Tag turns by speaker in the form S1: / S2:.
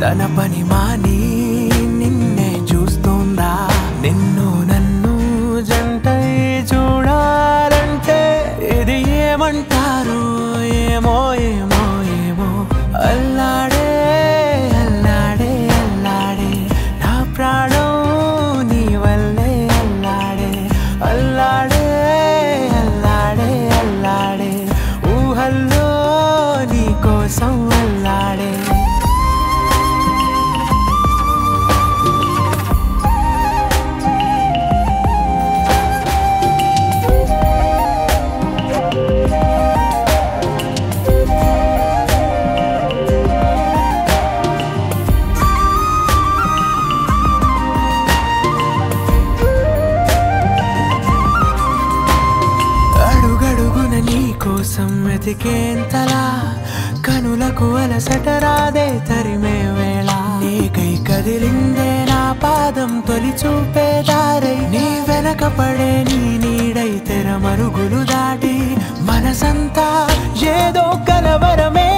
S1: తన పని మాని నిన్నే చూస్తుందా నిన్ను నన్ను జంటై చూడాలంటే ఇది ఏమంటారు ఏమో ఏమో ఏమో అల్లాడే అల్లాడే అల్లాడే నా ప్రాణం నీ వల్లే అల్లాడే అల్లాడే అల్లాడే అల్లాడే ఊహల్లో నీ కోసం అల్లాడే అడుగడుగున నీ కోసం వెతికేంతలా కనులకు అలసట రాదే తరిమే వేళ నీకై కదిలిందే నా పాదం తొలి చూపే దారై నీ వెనక పడే నీ నీడై తెర మరుగులు దాటి మనసంతా ఏదో కలవరమే